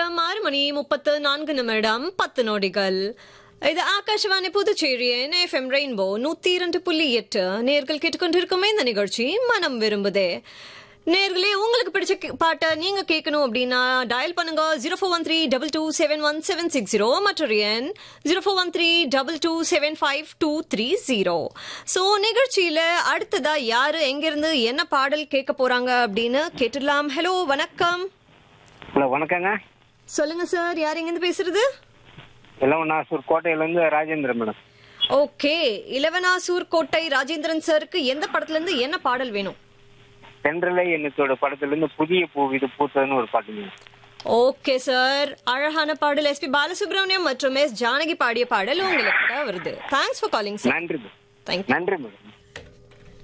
நேரம் ஆறு மணி முப்பத்து நான்கு நிமிடம் பத்து நொடிகள் இது ஆகாஷவாணி புதுச்சேரியின் எஃப்எம் ரெயின்போ நூத்தி இரண்டு புள்ளி எட்டு நேர்கள் கேட்டுக்கொண்டிருக்குமே இந்த நிகழ்ச்சி மனம் விரும்புதே நேர்களே உங்களுக்கு பிடிச்ச கே- பாட்டை நீங்க கேட்கணும் அப்படின்னா டயல் பண்ணுங்க zero four one three double two seven one seven six zero மற்றொரு எண் zero four one three double two seven five two three zero so நிகழ்ச்சியில அடுத்ததா யாரு எங்கிருந்து என்ன பாடல் கேட்க போறாங்க அப்படின்னு கேட்டுடலாம் ஹலோ வணக்கம் ஹலோ வணக்கங்க சொல்லுங்க சார் யார் எங்கிருந்து பேசுறது இளவனாசூர் கோட்டையிலேருந்து ராஜேந்திரன் மேடம் ஓகே இளவனாசூர் கோட்டை ராஜேந்திரன் சாருக்கு எந்த படத்துல இருந்து என்ன பாடல் வேணும் தென்றலை எண்ணத்தோட படத்துலேருந்து புதிய பூ இது பூத்ததுன்னு ஒரு பாட்டுங்க ஓகே சார் அழகான பாடல் எஸ்பி பாலசுப்ரமணியம் மற்றும் எஸ் ஜானகி பாடிய பாடல் உங்களுக்கு வருது தேங்க்ஸ் ஃபார் காலிங் சார் நன்றி மேடம் தேங்க்யூ நன்றி மேடம்